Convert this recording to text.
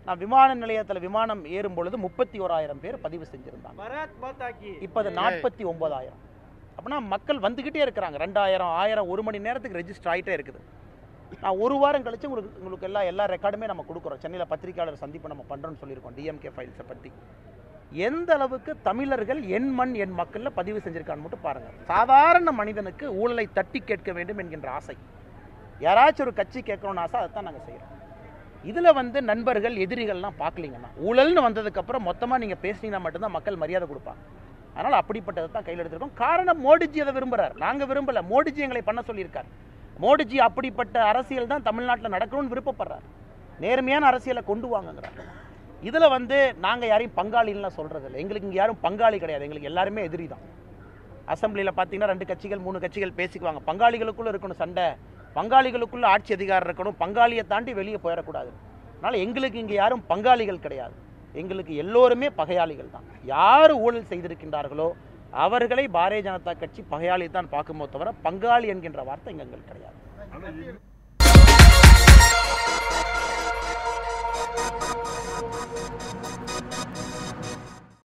நான் விமான நிலையத்தில் விமானம் ஏறும் பொழுது முப்பத்தி ஓராயிரம் பேர் பதிவு செஞ்சுருந்தாங்க பராத் மாதா கி இப்போ அது நாற்பத்தி ஒன்பதாயிரம் அப்படின்னா மக்கள் வந்துக்கிட்டே இருக்கிறாங்க ரெண்டாயிரம் ஆயிரம் ஒரு மணி நேரத்துக்கு ரெஜிஸ்டர் ஆகிட்டே இருக்குது நான் ஒரு வாரம் கழிச்சு உங்களுக்கு உங்களுக்கு எல்லா எல்லா ரெக்கார்டுமே நம்ம கொடுக்குறோம் சென்னையில் பத்திரிக்கையாளர் சந்திப்பு நம்ம பண்ணுறோம்னு சொல்லியிருக்கோம் டிஎம்கே ஃபைல்ஸை பற்றி எந்த அளவுக்கு தமிழர்கள் என் மண் என் மக்களில் பதிவு செஞ்சிருக்கான்னு மட்டும் பாருங்கள் சாதாரண மனிதனுக்கு ஊழலை தட்டி கேட்க வேண்டும் என்கின்ற ஆசை யாராச்சும் ஒரு கட்சி கேட்கணும்னு ஆசை அதை தான் நாங்கள் செய்கிறோம் இதில் வந்து நண்பர்கள் எதிரிகள்லாம் பார்க்கலீங்கன்னா ஊழல்னு வந்ததுக்கப்புறம் மொத்தமாக நீங்கள் பேசுனீங்கன்னா மட்டும்தான் மக்கள் மரியாதை கொடுப்பாங்க அதனால் அப்படிப்பட்டதை தான் கையில் எடுத்திருக்கோம் காரணம் மோடிஜி அதை விரும்புகிறார் நாங்கள் விரும்பலை மோடிஜி எங்களை பண்ண சொல்லியிருக்கார் மோடிஜி அப்படிப்பட்ட அரசியல் தான் தமிழ்நாட்டில் நடக்கணும்னு விருப்பப்படுறார் நேர்மையான அரசியலை கொண்டு வாங்கங்கிறார் இதில் வந்து நாங்கள் யாரையும் பங்காளின்லாம் சொல்கிறது இல்லை எங்களுக்கு இங்கே யாரும் பங்காளி கிடையாது எங்களுக்கு எல்லாருமே எதிரி தான் அசம்பிளியில் பார்த்தீங்கன்னா ரெண்டு கட்சிகள் மூணு கட்சிகள் பேசிக்குவாங்க பங்காளிகளுக்குள்ளே இருக்கணும் சண்டை பங்காளிகளுக்குள்ள ஆட்சி அதிகாரம் இருக்கணும் பங்காளியை தாண்டி வெளியே போயிடக்கூடாது அதனால் எங்களுக்கு இங்கே யாரும் பங்காளிகள் கிடையாது எங்களுக்கு எல்லோருமே பகையாளிகள் தான் யார் ஊழல் செய்திருக்கின்றார்களோ அவர்களை பாரதிய ஜனதா கட்சி பகையாளி தான் பார்க்குமோ தவிர பங்காளி என்கின்ற வார்த்தை எங்களுக்கு கிடையாது